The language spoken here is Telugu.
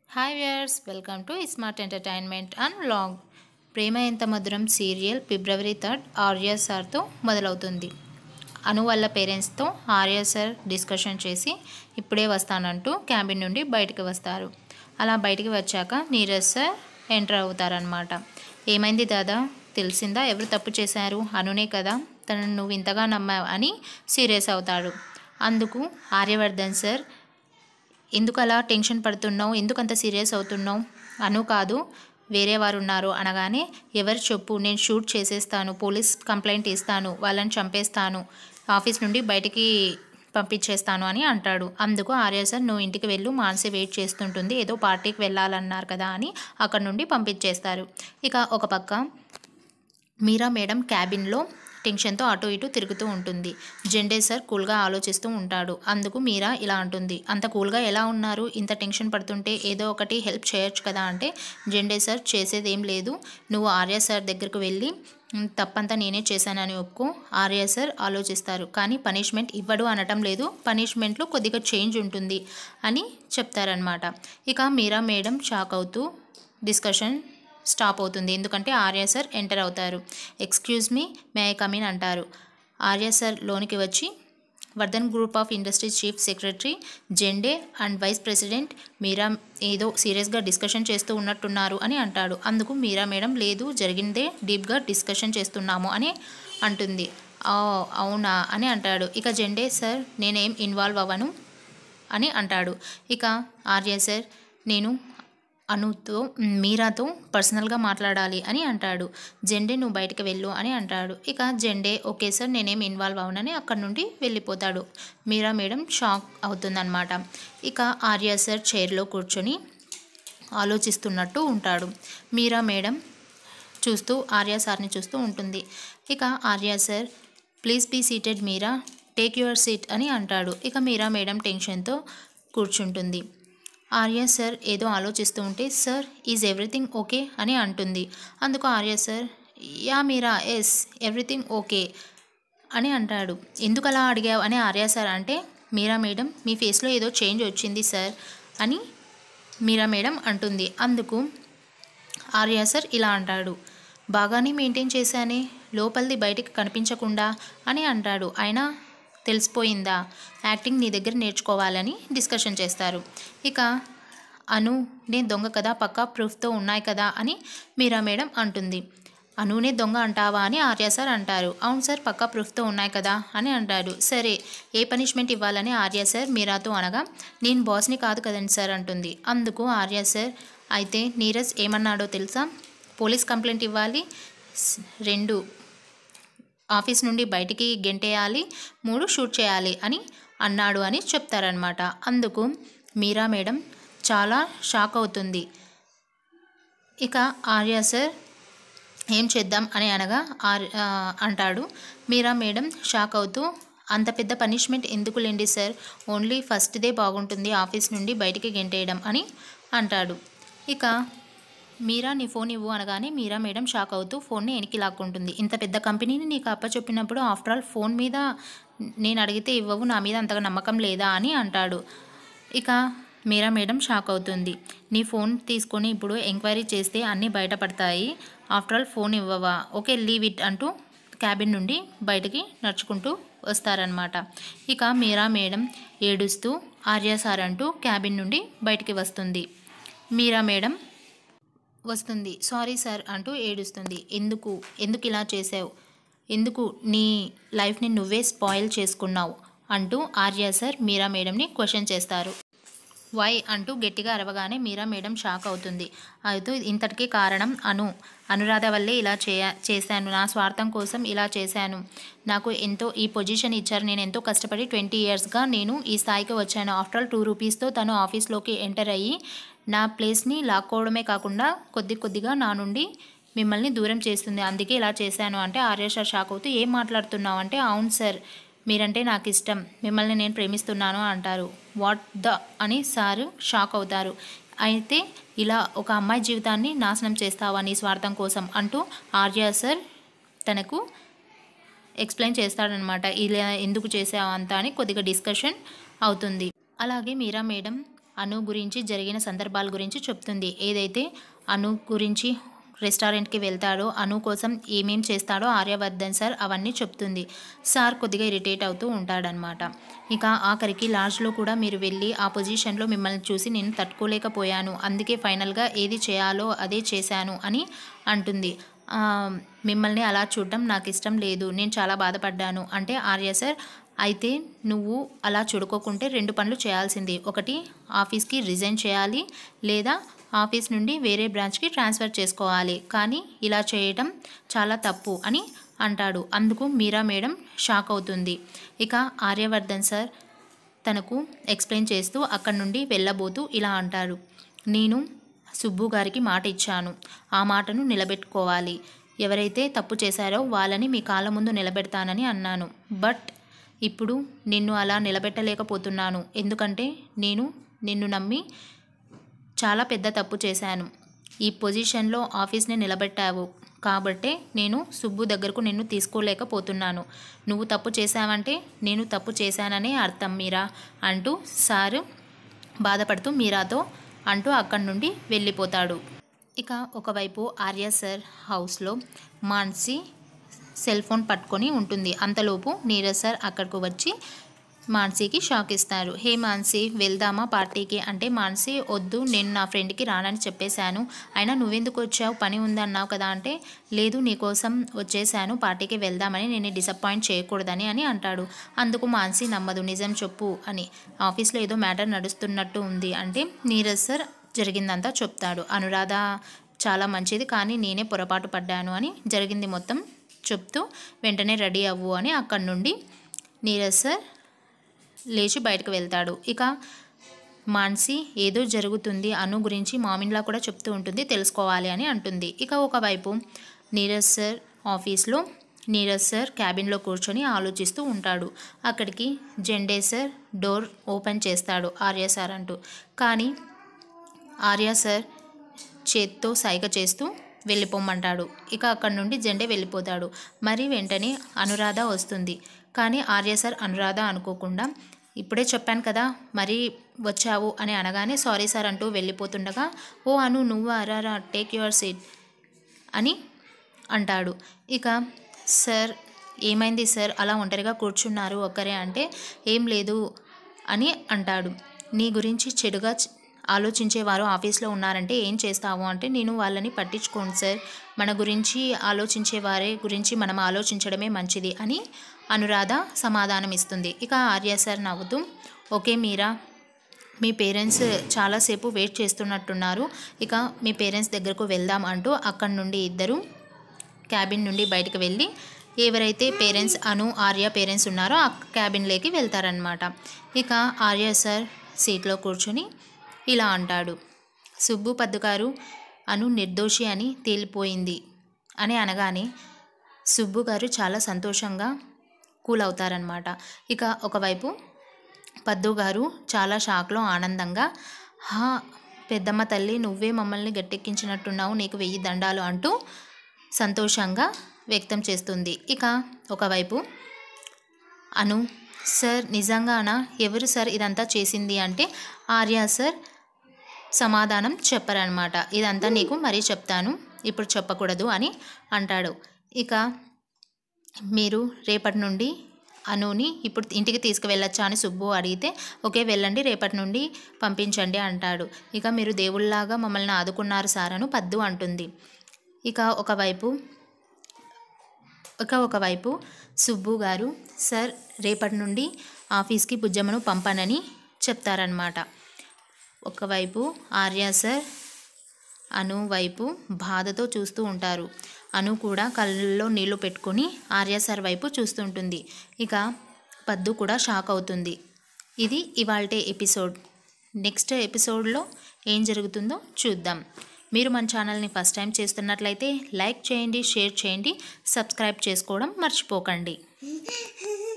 hi viewers welcome to smart entertainment and vlog Prema Entha Madhuram serial February third Arya సార్తో మొదలవుతుంది అను వాళ్ళ పేరెంట్స్తో ఆర్య సార్ డిస్కషన్ చేసి ఇప్పుడే వస్తానంటూ క్యాబిన్ నుండి బయటికి వస్తారు అలా బయటికి వచ్చాక నీరజ్ సార్ ఎంటర్ అవుతారనమాట ఏమైంది దాదా తెలిసిందా ఎవరు తప్పు చేశారు అనునే కదా తనను నువ్వు ఇంతగా నమ్మావు అని సీరియస్ అవుతాడు అందుకు ఆర్యవర్ధన్ సార్ ఎందుకు అలా టెన్షన్ పడుతున్నావు ఎందుకు అంత సీరియస్ అవుతున్నావు అను కాదు వేరే వారు ఉన్నారు అనగానే ఎవరు చెప్పు నేను షూట్ చేసేస్తాను పోలీస్ కంప్లైంట్ ఇస్తాను వాళ్ళని చంపేస్తాను ఆఫీస్ నుండి బయటికి పంపించేస్తాను అని అంటాడు అందుకు ఆర్య సార్ నువ్వు ఇంటికి వెళ్ళు మానసి వెయిట్ చేస్తుంటుంది ఏదో పార్టీకి వెళ్ళాలన్నారు కదా అని అక్కడ నుండి పంపించేస్తారు ఇక ఒక పక్క మీరా మేడం క్యాబిన్లో టెన్షన్తో అటు ఇటు తిరుగుతూ ఉంటుంది జెండే సార్ కూల్గా ఆలోచిస్తూ ఉంటాడు అందుకు మీరా ఇలా అంటుంది అంత కూల్గా ఎలా ఉన్నారు ఇంత టెన్షన్ పడుతుంటే ఏదో ఒకటి హెల్ప్ చేయొచ్చు కదా అంటే జెండే సార్ చేసేదేం లేదు నువ్వు ఆర్య సార్ దగ్గరకు వెళ్ళి "ఉమ్, తప్పంతా నేనే చేశానని ఒప్పుకో ఆర్య సార్ ఆలోచిస్తారు కానీ పనిష్మెంట్ ఇవ్వడు అనటం లేదు పనిష్మెంట్లో కొద్దిగా చేంజ్ ఉంటుంది అని చెప్తారనమాట ఇక మీరా మేడం షాక్ అవుతూ డిస్కషన్ స్టాప్ అవుతుంది ఎందుకంటే ఆర్య సార్ ఎంటర్ అవుతారు excuse me may I come in అంటారు ఆర్య సార్ లోనికి వచ్చి Vardhan group of industries chief secretary Jende and vice president Meera ఏదో సీరియస్గా డిస్కషన్ చేస్తూ ఉన్నట్టున్నారు అని అంటాడు అందుకు మీరా మేడం లేదు జరిగిందే డీప్గా డిస్కషన్ చేస్తున్నాము అని అంటుంది "ఆ, అవునా అని అంటాడు ఇక జెండే సార్ నేనేం ఇన్వాల్వ్ అవ్వను అని అంటాడు ఇక ఆర్య సార్ నేను అనుతో మీరాతో పర్సనల్గా మాట్లాడాలి అని అంటాడు జెండే నువ్వు బయటకు వెళ్ళు అని అంటాడు ఇక జెండే ఓకే సార్ నేనేం ఇన్వాల్వ్ అవనని అక్కడి నుండి వెళ్ళిపోతాడు మీరా మేడం షాక్ అవుతుందన్నమాట ఇక ఆర్య సార్ చైర్లో కూర్చొని ఆలోచిస్తున్నట్టు ఉంటాడు మీరా మేడం చూస్తూ ఆర్య సార్ని చూస్తూ ఉంటుంది ఇక Arya sir please be seated Meera take your seat అని అంటాడు ఇక మీరా మేడం టెన్షన్తో కూర్చుంటుంది ఆర్య సార్ ఏదో ఆలోచిస్తూ ఉంటే సార్ ఈజ్ ఎవ్రీథింగ్ ఓకే అని అంటుంది అందుకు Arya sir yeah Meera yes everything okay అని అంటాడు ఎందుకు అలా అడిగావు అని ఆర్య సార్ అంటే మీరా మేడం మీ ఫేస్లో ఏదో చేంజ్ వచ్చింది సార్ అని మీరా మేడం అంటుంది అందుకు ఆర్య సార్ ఇలా అంటాడు బాగానే మెయింటైన్ చేశానే లోపలిది బయటికి కనిపించకుండా అని అంటాడు అయినా తెలిసిపోయిందా యాక్టింగ్ నీ దగ్గర నేర్చుకోవాలని డిస్కషన్ చేస్తారు ఇక అను నేను దొంగ కదా పక్కా ప్రూఫ్తో ఉన్నాయి కదా అని మీరా మేడం అంటుంది అనునే దొంగ అంటావా అని ఆర్య సార్ అంటారు అవును సార్ పక్కా ప్రూఫ్తో ఉన్నాయి కదా అని అంటాడు సరే ఏ పనిష్మెంట్ ఇవ్వాలని ఆర్య సార్ మీరాతో అనగా నేను బాస్ని కాదు కదండి సార్ అంటుంది అందుకు ఆర్య సార్ అయితే నీరజ్ ఏమన్నాడో తెలుసా పోలీస్ కంప్లైంట్ ఇవ్వాలి స్- రెండు ఆఫీస్ నుండి బయటికి గెంటేయాలి మూడు షూట్ చేయాలి అని అన్నాడు అని చెప్తారనమాట అందుకు మీరా మేడం చాలా షాక్ అవుతుంది ఇక ఆర్య సార్ ఏం చేద్దాం అని అనగా ఆర్ ఆ, అంటాడు మీరా మేడం షాక్ అవుతూ అంత పెద్ద పనిష్మెంట్ ఎందుకులేండి సార్ ఓన్లీ ఫస్ట్దే బాగుంటుంది ఆఫీస్ నుండి బయటికి గెంటేయడం అని అంటాడు ఇక మీరా నీ ఫోన్ ఇవ్వు అనగానే మీరా మేడం షాక్ అవుతూ ఫోన్ని వెనక్కి లాక్కుంటుంది ఇంత పెద్ద కంపెనీని నీకు అప్పచెప్పినప్పుడు ఆఫ్టర్ ఆల్ ఫోన్ మీద నేను అడిగితే ఇవ్వవు నా మీద అంతగా నమ్మకం లేదా అని అంటాడు ఇక మీరా మేడం షాక్ అవుతుంది నీ ఫోన్ తీసుకొని ఇప్పుడు ఎంక్వైరీ చేస్తే అన్నీ బయటపడతాయి ఆఫ్టర్ ఆల్ ఫోన్ ఇవ్వవా ఓకే లీవ్ ఇట్ అంటూ క్యాబిన్ నుండి బయటికి నడుచుకుంటూ వస్తారనమాట ఇక మీరా మేడం ఏడుస్తూ ఆర్య సార్ అంటూ క్యాబిన్ నుండి బయటికి వస్తుంది మీరా మేడం వస్తుంది సారీ సార్ అంటూ ఏడుస్తుంది ఎందుకు ఎందుకు ఇలా చేసావు ఎందుకు నీ లైఫ్ని నువ్వే స్పాయిల్ చేసుకున్నావు అంటూ ఆర్య సార్ మీరా మేడంని క్వశ్చన్ చేస్తారు వై అంటూ గట్టిగా అరవగానే మీరా మేడం షాక్ అవుతుంది అయితే ఇంతటికీ కారణం అను అనురాధ వల్లే ఇలా చేయ చేశాను నా స్వార్థం కోసం ఇలా చేశాను నాకు ఎంతో ఈ పొజిషన్ ఇచ్చారు నేను ఎంతో కష్టపడి ట్వంటీ ఇయర్స్గా నేను ఈ స్థాయికి వచ్చాను ఆఫ్టర్ ఆల్ టూ రూపీస్తో తను ఆఫీస్లోకి ఎంటర్ అయ్యి నా ప్లేస్ని లాక్కోవడమే కాకుండా కొద్ది కొద్దిగా నా నుండి మిమ్మల్ని దూరం చేస్తుంది అందుకే ఇలా చేశాను అంటే ఆర్య సార్ షాక్ అవుతూ ఏం మాట్లాడుతున్నావు అంటే అవును సార్ మీరంటే నాకు ఇష్టం మిమ్మల్ని నేను ప్రేమిస్తున్నాను అంటారు వాట్ ద అని సారు షాక్ అవుతారు అయితే ఇలా ఒక అమ్మాయి జీవితాన్ని నాశనం చేస్తావా నీ స్వార్థం కోసం అంటూ ఆర్య సార్ తనకు ఎక్స్ప్లెయిన్ చేస్తాడనమాట ఇలా ఎందుకు చేసావు అంతా అని కొద్దిగా డిస్కషన్ అవుతుంది అలాగే మీరా మేడం అను గురించి జరిగిన సందర్భాల గురించి చెప్తుంది ఏదైతే అను గురించి రెస్టారెంట్కి వెళ్తాడో అను కోసం ఏమేం చేస్తాడో ఆర్యవర్ధన్ సార్ అవన్నీ చెప్తుంది సార్ కొద్దిగా ఇరిటేట్ అవుతూ ఉంటాడనమాట ఇక ఆఖరికి లాస్ట్లో కూడా మీరు వెళ్ళి ఆ పొజిషన్లో మిమ్మల్ని చూసి నేను తట్టుకోలేకపోయాను అందుకే ఫైనల్గా ఏది చేయాలో అదే చేశాను అని అంటుంది "ఆ, మిమ్మల్ని అలా చూడటం నాకు ఇష్టం లేదు నేను చాలా బాధపడ్డాను అంటే ఆర్య సార్ అయితే నువ్వు అలా చూడుకోకుంటే రెండు పనులు చేయాల్సింది ఒకటి ఆఫీస్కి రిజైన్ చేయాలి లేదా ఆఫీస్ నుండి వేరే బ్రాంచ్కి ట్రాన్స్ఫర్ చేసుకోవాలి కానీ ఇలా చేయటం చాలా తప్పు అని అంటాడు అందుకు మీరా మేడం షాక్ అవుతుంది ఇక ఆర్యవర్ధన్ సార్ తనకు ఎక్స్ప్లెయిన్ చేస్తూ అక్కడి నుండి వెళ్ళబోతూ ఇలా అంటారు నేను సుబ్బు గారికి మాట ఇచ్చాను ఆ మాటను నిలబెట్టుకోవాలి ఎవరైతే తప్పు చేశారో వాళ్ళని మీ కాళ్ళ ముందు నిలబెడతానని అన్నాను బట్ ఇప్పుడు నిన్ను అలా నిలబెట్టలేకపోతున్నాను ఎందుకంటే నేను నిన్ను నమ్మి చాలా పెద్ద తప్పు చేశాను ఈ పొజిషన్లో ఆఫీస్ని నిలబెట్టావు కాబట్టే నేను సుబ్బు దగ్గరకు నిన్ను తీసుకోలేకపోతున్నాను నువ్వు తప్పు చేశావంటే నేను తప్పు చేశాననే అర్థం మీరా అంటూ సారు బాధపడుతూ మీరాతో అంటూ అక్కడి నుండి వెళ్ళిపోతాడు ఇక ఒకవైపు ఆర్య సార్ హౌస్లో మాన్సి సెల్ ఫోన్ పట్టుకొని ఉంటుంది అంతలోపు నీరజ్ సార్ అక్కడికి వచ్చి మాన్సీకి షాక్ ఇస్తారు హే మాన్సీ వెళ్దామా పార్టీకి అంటే మాన్సీ వద్దు నేను నా ఫ్రెండ్కి రానని చెప్పేశాను అయినా నువ్వెందుకు వచ్చావు పని ఉందన్నావు కదా అంటే లేదు నీకోసం వచ్చేసాను పార్టీకి వెళ్దామని నేను డిసప్పాయింట్ చేయకూడదని అని అంటాడు అందుకు మాన్సీ నమ్మదు నిజం చెప్పు అని ఆఫీస్లో ఏదో మ్యాటర్ నడుస్తున్నట్టు ఉంది అంటే నీరజ్ సార్ జరిగిందంతా చెప్తాడు అనురాధ చాలా మంచిది కానీ నేనే పొరపాటు పడ్డాను అని జరిగింది మొత్తం చెప్తూ వెంటనే రెడీ అవ్వు అని అక్కడి నుండి నీరజ్ సార్ లేచి బయటకు వెళ్తాడు ఇక మాన్సి ఏదో జరుగుతుంది అను గురించి మామిన్లా కూడా చెప్తూ ఉంటుంది తెలుసుకోవాలి అని అంటుంది ఇక ఒకవైపు నీరజ్ సార్ ఆఫీస్లో నీరజ్ సార్ క్యాబిన్లో కూర్చొని ఆలోచిస్తూ ఉంటాడు అక్కడికి జెండే సార్ డోర్ ఓపెన్ చేస్తాడు ఆర్య సార్ అంటూ కానీ ఆర్య సార్ చేత్తో సైగ చేస్తూ వెళ్ళిపోమంటాడు ఇక అక్కడి నుండి జెండే వెళ్ళిపోతాడు మరి వెంటనే అనురాధ వస్తుంది కానీ ఆర్య సార్ అనురాధ అనుకోకుండా ఇప్పుడే చెప్పాను కదా మరి వచ్చావు అని అనగానే సారీ సార్ అంటూ వెళ్ళిపోతుండగా ఓ అను నువ్వు అరారా టేక్ యువర్ సీట్ అని అంటాడు ఇక సార్ ఏమైంది సార్ అలా ఒంటరిగా కూర్చున్నారు ఒక్కరే అంటే ఏం లేదు అని అంటాడు నీ గురించి చెడుగా చ- ఆలోచించేవారు ఆఫీస్లో ఉన్నారంటే ఏం చేస్తావు అంటే నేను వాళ్ళని పట్టించుకోను సార్ మన గురించి ఆలోచించే వారి గురించి మనం ఆలోచించడమే మంచిది అని అనురాధ సమాధానం ఇస్తుంది ఇక ఆర్య సార్ నవ్వుతూ ఓకే మీరా మీ పేరెంట్స్ చాలాసేపు వెయిట్ చేస్తున్నట్టున్నారు ఇక మీ పేరెంట్స్ దగ్గరకు వెళ్దాం అంటూ అక్కడి నుండి ఇద్దరు క్యాబిన్ నుండి బయటకు వెళ్ళి ఎవరైతే పేరెంట్స్ అను ఆర్య పేరెంట్స్ ఉన్నారో ఆ క్యాబిన్లోకి వెళ్తారనమాట ఇక ఆర్య సార్ సీట్లో కూర్చొని ఇలా అంటాడు సుబ్బు పద్దు గారు అను నిర్దోషి అని తేలిపోయింది అని అనగానే సుబ్బు గారు చాలా సంతోషంగా కూల్ అవుతారనమాట ఇక ఒకవైపు పద్దు గారు చాలా షాక్లో ఆనందంగా హా పెద్దమ్మ తల్లి నువ్వే మమ్మల్ని గట్టెక్కించినట్టున్నావు నీకు వెయ్యి దండాలు అంటూ సంతోషంగా వ్యక్తం చేస్తుంది ఇక ఒకవైపు అను సార్ నిజంగానా ఎవరు సార్ ఇదంతా చేసింది అంటే ఆర్య సార్ సమాధానం చెప్పరనమాట ఇదంతా నీకు మరీ చెప్తాను ఇప్పుడు చెప్పకూడదు అని అంటాడు ఇక మీరు రేపటి నుండి అనుని ఇప్పుడు ఇంటికి తీసుకువెళ్ళొచ్చా అని సుబ్బు అడిగితే ఓకే వెళ్ళండి రేపటి నుండి పంపించండి అంటాడు ఇక మీరు దేవుళ్ళలాగా మమ్మల్ని ఆదుకున్నారు సార్ అను పద్దు అంటుంది ఇక ఒకవైపు ఇక ఒకవైపు సుబ్బు గారు సార్ రేపటి నుండి ఆఫీస్కి బుజ్జమ్మను పంపనని చెప్తారనమాట ఒకవైపు ఆర్య సార్ అను వైపు బాధతో చూస్తూ ఉంటారు అను కూడా కళ్ళల్లో నీళ్లు పెట్టుకొని ఆర్య సార్ వైపు చూస్తుంటుంది ఇక పద్దు కూడా షాక్ అవుతుంది ఇది ఇవాల్టే ఎపిసోడ్ నెక్స్ట్ ఎపిసోడ్లో ఏం జరుగుతుందో చూద్దాం మీరు మన ఛానల్ని ఫస్ట్ టైం చేస్తున్నట్లయితే లైక్ చేయండి షేర్ చేయండి సబ్స్క్రైబ్ చేసుకోవడం మర్చిపోకండి